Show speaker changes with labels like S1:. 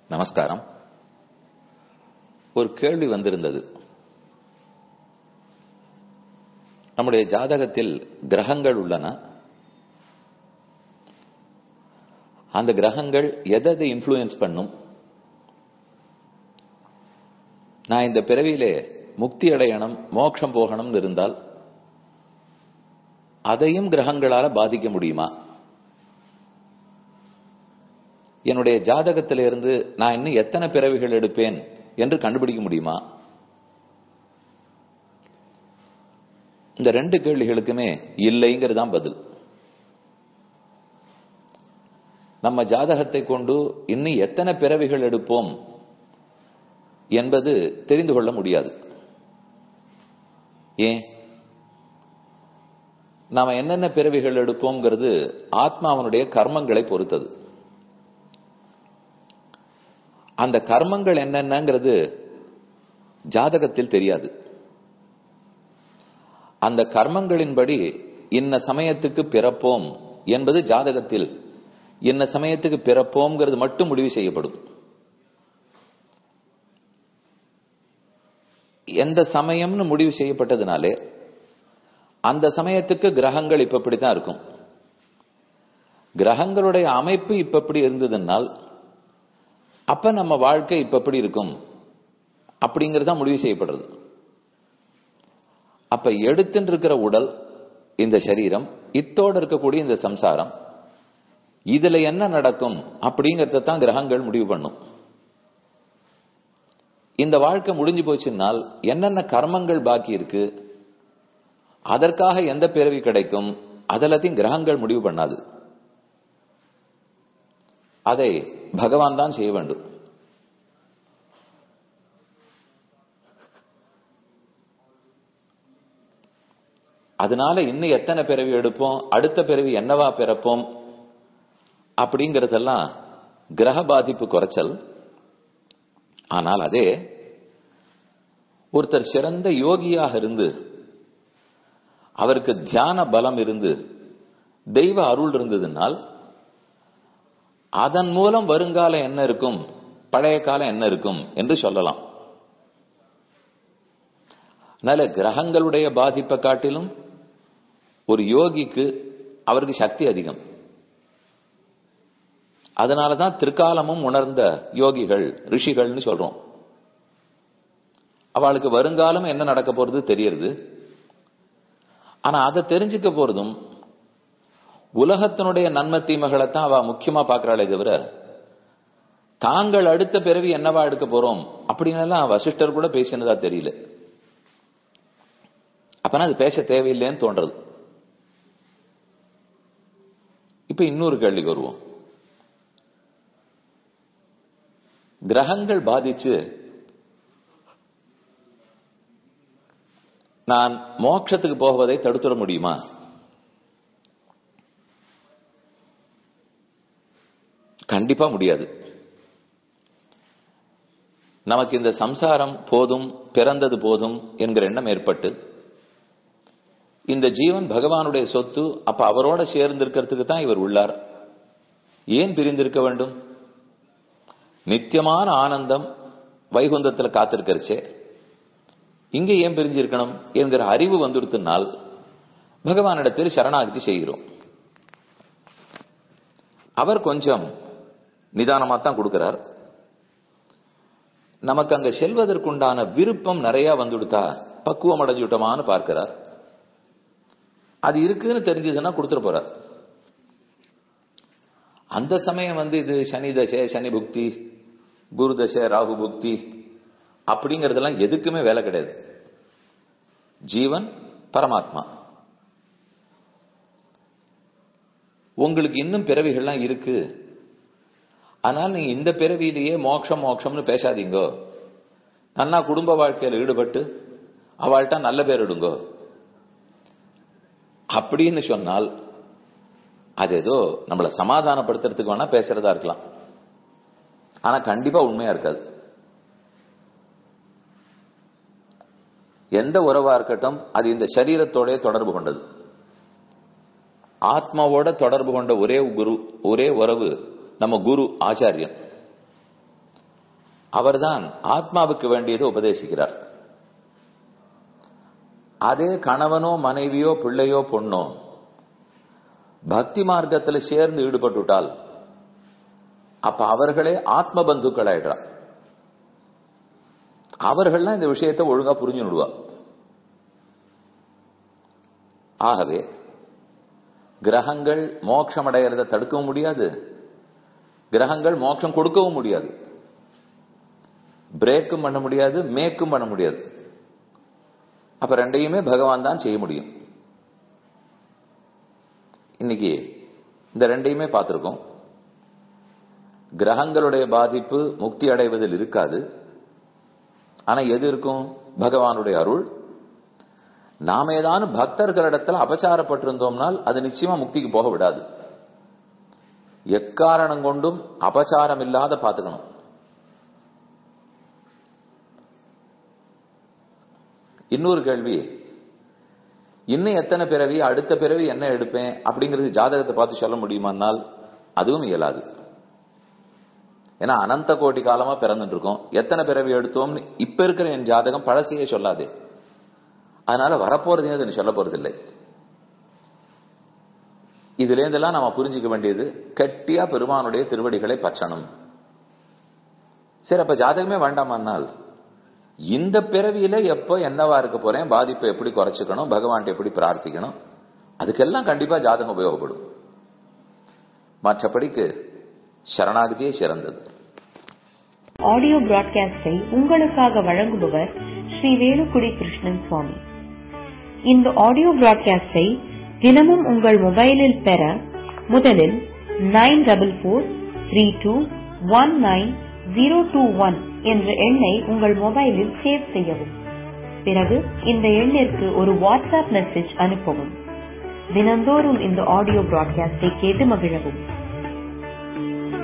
S1: நமஸ்காரம் ஒரு கேள்வி வந்திருந்தது நம்முடைய ஜாதகத்தில் கிரகங்கள் உள்ளன அந்த கிரகங்கள் எதை இன்ஃப்ளூயன்ஸ் பண்ணும் நான் இந்த பிறவியிலே முக்தி அடையணும் மோட்சம் போகணும்னு இருந்தால் அதையும் கிரகங்களால பாதிக்க முடியுமா என்னுடைய ஜாதகத்திலிருந்து நான் இன்னும் எத்தனை பிறவிகள் எடுப்பேன் என்று கண்டுபிடிக்க முடியுமா இந்த ரெண்டு கேள்விகளுக்குமே இல்லைங்கிறது தான் பதில் நம்ம ஜாதகத்தை கொண்டு இன்னும் எத்தனை பிறவிகள் எடுப்போம் என்பது தெரிந்து கொள்ள முடியாது ஏன் நாம என்னென்ன பிறவிகள் எடுப்போம்ங்கிறது ஆத்மாவனுடைய கர்மங்களை பொறுத்தது அந்த கர்மங்கள் என்னென்னங்கிறது ஜாதகத்தில் தெரியாது அந்த கர்மங்களின்படி இன்ன சமயத்துக்கு பிறப்போம் என்பது ஜாதகத்தில் இன்ன சமயத்துக்கு பிறப்போம்ங்கிறது மட்டும் முடிவு செய்யப்படும் எந்த சமயம்னு முடிவு செய்யப்பட்டதுனாலே அந்த சமயத்துக்கு கிரகங்கள் இப்ப இப்படித்தான் இருக்கும் கிரகங்களுடைய அமைப்பு இப்ப இப்படி இருந்ததுனால் அப்ப நம்ம வாழ்க்கை இப்ப எப்படி இருக்கும் அப்படிங்கறத முடிவு செய்யப்படுறது அப்ப எடுத்துட்டு இருக்கிற உடல் இந்த சரீரம் இத்தோட இருக்கக்கூடிய இந்த சம்சாரம் இதுல என்ன நடக்கும் அப்படிங்கறத தான் கிரகங்கள் முடிவு பண்ணும் இந்த வாழ்க்கை முடிஞ்சு போச்சுன்னால் என்னென்ன கர்மங்கள் பாக்கி இருக்கு அதற்காக எந்த பிறவி கிடைக்கும் அதெல்லாத்தையும் கிரகங்கள் முடிவு பண்ணாது அதை பகவான் தான் செய்ய வேண்டும் அதனால இன்னும் எத்தனை பிறவி எடுப்போம் அடுத்த பிறவி என்னவா பிறப்போம் அப்படிங்கறதெல்லாம் கிரக பாதிப்பு குறைச்சல் ஆனால் அதே ஒருத்தர் சிறந்த யோகியாக இருந்து அவருக்கு தியான பலம் இருந்து தெய்வ அருள் இருந்ததுனால் அதன் மூலம் வருங்காலம் என்ன இருக்கும் பழைய காலம் என்ன இருக்கும் என்று சொல்லலாம் அதனால கிரகங்களுடைய பாதிப்பை காட்டிலும் ஒரு யோகிக்கு அவருக்கு சக்தி அதிகம் அதனாலதான் திருக்காலமும் உணர்ந்த யோகிகள் ரிஷிகள்னு சொல்றோம் அவளுக்கு வருங்காலம் என்ன நடக்க போறது தெரியறது ஆனா அதை தெரிஞ்சுக்க போறதும் உலகத்தினுடைய நன்மை தீமைகளைத்தான் அவ முக்கியமா பாக்குறாளே தவிர தாங்கள் அடுத்த பிறவி என்னவா எடுக்க போறோம் அப்படின்னு வசிஷ்டர் கூட பேசினதா தெரியல அப்பனா அது பேச தேவையில்லைன்னு தோன்றது இப்ப இன்னொரு கேள்விக்கு வருவோம் கிரகங்கள் பாதிச்சு நான் மோட்சத்துக்கு போவதை தடுத்துட முடியுமா கண்டிப்பா முடியாது நமக்கு இந்த சம்சாரம் போதும் பிறந்தது போதும் என்கிற எண்ணம் ஏற்பட்டு இந்த ஜீவன் பகவானுடைய சொத்து அப்ப அவரோட சேர்ந்து இருக்கிறதுக்கு தான் இவர் உள்ளார் ஏன் பிரிந்திருக்க வேண்டும் நித்தியமான ஆனந்தம் வைகுந்தத்துல காத்திருக்கிறச்சே இங்க ஏன் பிரிஞ்சிருக்கணும் என்கிற அறிவு வந்துடுத்தினால் பகவானிடத்தில் சரணாகதி செய்கிறோம் அவர் கொஞ்சம் நிதானமா தான் கொடுக்கிறார் நமக்கு அங்க செல்வதற்குண்டான விருப்பம் நிறைய வந்துடுத்தா பக்குவம் அடைஞ்சுட்டோமான்னு பார்க்கிறார் அது இருக்குன்னு தெரிஞ்சதுன்னா கொடுத்துட போறார் அந்த சமயம் வந்து இது சனி தசை சனி புக்தி குரு தசை ராகு புக்தி அப்படிங்கறதெல்லாம் எதுக்குமே வேலை கிடையாது ஜீவன் பரமாத்மா உங்களுக்கு இன்னும் பிறவிகள்லாம் இருக்கு ஆனால் நீங்க இந்த பிறவியிலேயே மோட்சம் மோட்சம்னு பேசாதீங்கோ நல்லா குடும்ப வாழ்க்கையில் ஈடுபட்டு அவள்கிட்ட நல்ல பேர் எடுங்கோ அப்படின்னு சொன்னால் அது ஏதோ நம்மளை சமாதானப்படுத்துறதுக்கு வேணா பேசுறதா இருக்கலாம் ஆனா கண்டிப்பா உண்மையா இருக்காது எந்த உறவா இருக்கட்டும் அது இந்த சரீரத்தோட தொடர்பு கொண்டது ஆத்மாவோட தொடர்பு கொண்ட ஒரே குரு ஒரே உறவு நம்ம குரு ஆச்சாரியன் அவர்தான் ஆத்மாவுக்கு வேண்டியதை உபதேசிக்கிறார் அதே கணவனோ மனைவியோ பிள்ளையோ பொண்ணோ பக்தி மார்க்கத்தில் சேர்ந்து ஈடுபட்டுட்டால் அப்ப அவர்களே ஆத்ம பந்துக்கள் ஆயிடுறா அவர்கள்லாம் இந்த விஷயத்தை ஒழுங்கா புரிஞ்சுடுவா ஆகவே கிரகங்கள் மோட்சம் அடைகிறத தடுக்கவும் முடியாது கிரகங்கள் மோட்சம் கொடுக்கவும் முடியாது பிரேக்கும் பண்ண முடியாது மேக்கும் பண்ண முடியாது அப்ப ரெண்டையுமே பகவான் தான் செய்ய முடியும் இன்னைக்கு இந்த ரெண்டையுமே பார்த்திருக்கோம் கிரகங்களுடைய பாதிப்பு முக்தி அடைவதில் இருக்காது ஆனா எது இருக்கும் பகவானுடைய அருள் நாம ஏதானும் பக்தர்களிடத்துல அபச்சாரப்பட்டிருந்தோம்னால் அது நிச்சயமா முக்திக்கு போக விடாது எக்காரணம் கொண்டும் அபச்சாரம் இல்லாத பார்த்துக்கணும் இன்னொரு கேள்வி இன்னும் எத்தனை பிறவி அடுத்த பிறவி என்ன எடுப்பேன் அப்படிங்கிறது ஜாதகத்தை பார்த்து சொல்ல முடியுமானால் அதுவும் இயலாது ஏன்னா அனந்த கோடி காலமா பிறந்துட்டு இருக்கோம் எத்தனை பிறவி எடுத்தோம்னு இப்ப இருக்கிற என் ஜாதகம் பழசையே சொல்லாதே அதனால வரப்போறது அது சொல்ல போறது இல்லை இதுல இருந்தெல்லாம் நாம புரிஞ்சுக்க வேண்டியது கட்டியா பெருமானுடைய திருவடிகளை பற்றணும் சரி அப்ப ஜாதகமே வேண்டாமானால் இந்த பிறவியில எப்போ என்னவா இருக்க போறேன் பாதிப்பை எப்படி குறைச்சிக்கணும் பகவான் எப்படி பிரார்த்திக்கணும் அதுக்கெல்லாம் கண்டிப்பா ஜாதகம் உபயோகப்படும் மற்றபடிக்கு சரணாகதியே சிறந்தது
S2: ஆடியோ பிராட்காஸ்டை உங்களுக்காக வழங்குபவர் ஸ்ரீ வேலுக்குடி கிருஷ்ணன் சுவாமி இந்த ஆடியோ பிராட்காஸ்டை தினமும் உங்கள் மொபைலில் பெற முதலில் nine double four three two one nine zero two one என்ற எண்ணை உங்கள் மொபைலில் சேவ் செய்யவும் பிறகு இந்த எண்ணிற்கு ஒரு வாட்ஸ்அப் மெசேஜ் அனுப்பவும் தினந்தோறும் இந்த ஆடியோ பிராட்காஸ்டை கேட்டு மகிழவும்